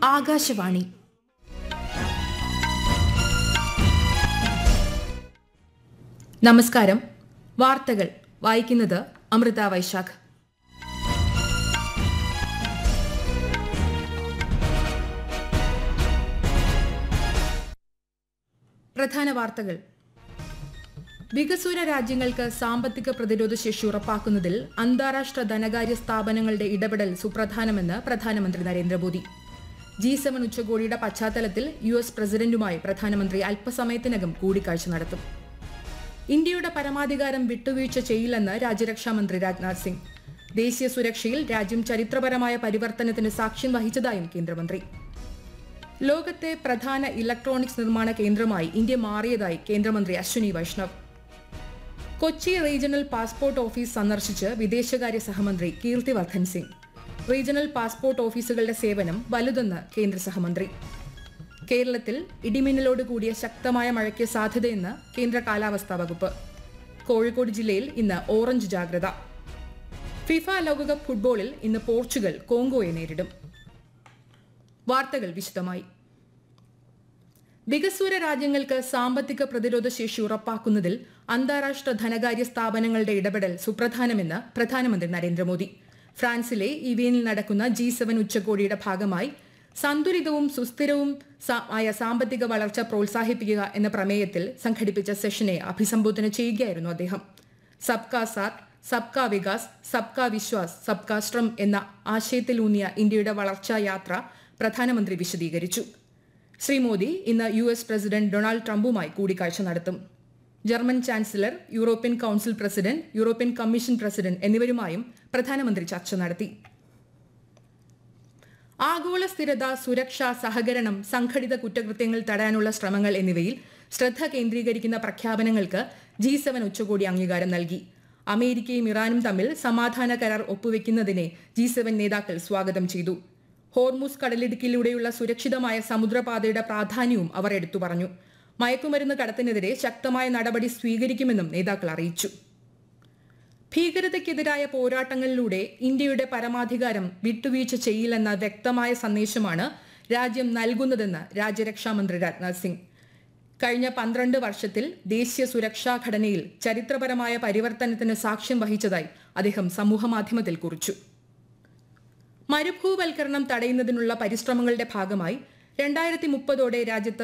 ആകാശവാണി നമസ്കാരം വാർത്തകൾ വായിക്കുന്നത് അമൃത വൈശാഖ് പ്രധാന വാർത്തകൾ വികസ്വര രാജ്യങ്ങൾക്ക് സാമ്പത്തിക പ്രതിരോധ ശേഷി ഉറപ്പാക്കുന്നതിൽ അന്താരാഷ്ട്ര ധനകാര്യ സ്ഥാപനങ്ങളുടെ ഇടപെടൽ സുപ്രധാനമെന്ന് പ്രധാനമന്ത്രി നരേന്ദ്രമോദി ജി സെവൻ ഉച്ചകോടിയുടെ പശ്ചാത്തലത്തിൽ യു എസ് പ്രസിഡന്റുമായി പ്രധാനമന്ത്രി അല്പസമയത്തിനകം കൂടിക്കാഴ്ച നടത്തും ഇന്ത്യയുടെ പരമാധികാരം വിട്ടുവീഴ്ച ചെയ്യില്ലെന്ന് രാജ്യരക്ഷാമന്ത്രി രാജ്നാഥ് സിംഗ് ദേശീയ സുരക്ഷയിൽ രാജ്യം ചരിത്രപരമായ പരിവർത്തനത്തിന് സാക്ഷ്യം വഹിച്ചതായും കേന്ദ്രമന്ത്രി ലോകത്തെ പ്രധാന ഇലക്ട്രോണിക്സ് നിർമ്മാണ കേന്ദ്രമായി ഇന്ത്യ മാറിയതായി കേന്ദ്രമന്ത്രി Ashwini Vaishnaw Kochi regional passport office സന്ദർശിച്ച് വിദേശകാര്യ സഹമന്ത്രി കീർത്തിവർദ്ധൻ സിംഗ് റീജിയണൽ പാസ്പോർട്ട് ഓഫീസുകളുടെ സേവനം വലുതെന്ന് കേന്ദ്ര സഹമന്ത്രി കേരളത്തിൽ ഇടിമിന്നലോട് കൂടിയ ശക്തമായ മഴയ്ക്ക് സാധ്യതയെന്ന് കേന്ദ്ര കാലാവസ്ഥാ വകുപ്പ് കോഴിക്കോട് ജില്ലയിൽ ഇന്ന് ഓറഞ്ച് ജാഗ്രത ഫിഫ ലോകകപ്പ് ഫുട്ബോളിൽ ഇന്ന് പോർച്ചുഗൽ കോങ്കോയെ നേരിടും വാർത്തകൾ വിശദമായി വികസ്വര രാജ്യങ്ങൾക്ക് സാമ്പത്തിക പ്രതിരോധ ശേഷി ഉറപ്പാക്കുന്നതിൽ അന്താരാഷ്ട്ര ധനകാര്യ സ്ഥാപനങ്ങളുടെ ഇടപെടൽ സുപ്രധാനമെന്ന് പ്രധാനമന്ത്രി നരേന്ദ്രമോദി ഫ്രാൻസിലെ ഇവിയനിൽ നടക്കുന്ന ജി സെവൻ ഉച്ചകോടിയുടെ ഭാഗമായി സന്തുലിതവും സുസ്ഥിരവും സ- ആയ സാമ്പത്തിക വളർച്ച പ്രോത്സാഹിപ്പിക്കുക എന്ന പ്രമേയത്തിൽ സംഘടിപ്പിച്ച സെഷനെ അഭിസംബോധന ചെയ്യുകയായിരുന്നു അദ്ദേഹം സബ്കാ സാത്ത് സബ്കാ വികാസ് സബ്കാ വിശ്വാസ് സബ്കാ ശ്രം എന്ന ആശയത്തിലൂന്നിയ ഇന്ത്യയുടെ വളർച്ചാ യാത്ര പ്രധാനമന്ത്രി വിശദീകരിച്ചു ശ്രീ മോദി ഇന്ന് യു എസ് പ്രസിഡന്റ് ഡൊണാൾഡ് ട്രംപുമായി കൂടിക്കാഴ്ച നടത്തും German chancellor European council president European commission president എന്നിവരുമായും പ്രധാനമന്ത്രി ചർച്ച നടത്തി ആഗോള സ്ഥിരത സുരക്ഷ സഹകരണം സംഘടിത കുറ്റകൃത്യങ്ങൾ തടയാനുള്ള ശ്രമങ്ങൾ എന്നിവയിൽ ശ്രദ്ധ കേന്ദ്രീകരിക്കുന്ന പ്രഖ്യാപനങ്ങൾക്ക് ജി സെവൻ ഉച്ചകോടി അംഗീകാരം നൽകി അമേരിക്കയും ഇറാനും തമ്മിൽ സമാധാന കരാർ ഒപ്പുവെക്കുന്നതിനെ ജി സെവൻ നേതാക്കൾ സ്വാഗതം ചെയ്തു ഹോർമുസ് കടലിടുക്കിലൂടെയുള്ള സുരക്ഷിതമായ സമുദ്രപാതയുടെ പ്രാധാന്യവും അവർ എടുത്തു പറഞ്ഞു മയക്കുമരുന്ന് കടത്തിനെതിരെ ശക്തമായ നടപടി സ്വീകരിക്കുമെന്നും നേതാക്കൾ അറിയിച്ചു ഭീകരതയ്ക്കെതിരായ പോരാട്ടങ്ങളിലൂടെ ഇന്ത്യയുടെ പരമാധികാരം വിട്ടുവീഴ്ച ചെയ്യില്ലെന്ന വ്യക്തമായ സന്ദേശമാണ് രാജ്യം നൽകുന്നതെന്ന് രാജ്യരക്ഷാമന്ത്രി രാജ്നാഥ് സിംഗ് കഴിഞ്ഞ പന്ത്രണ്ട് വർഷത്തിൽ ദേശീയ സുരക്ഷാ ഘടനയിൽ ചരിത്രപരമായ പരിവർത്തനത്തിന് സാക്ഷ്യം വഹിച്ചതായി അദ്ദേഹം സമൂഹമാധ്യമത്തിൽ കുറിച്ചു മരുഭൂവൽക്കരണം തടയുന്നതിനുള്ള പരിശ്രമങ്ങളുടെ ഭാഗമായി രണ്ടായിരത്തി മുപ്പതോടെ രാജ്യത്ത്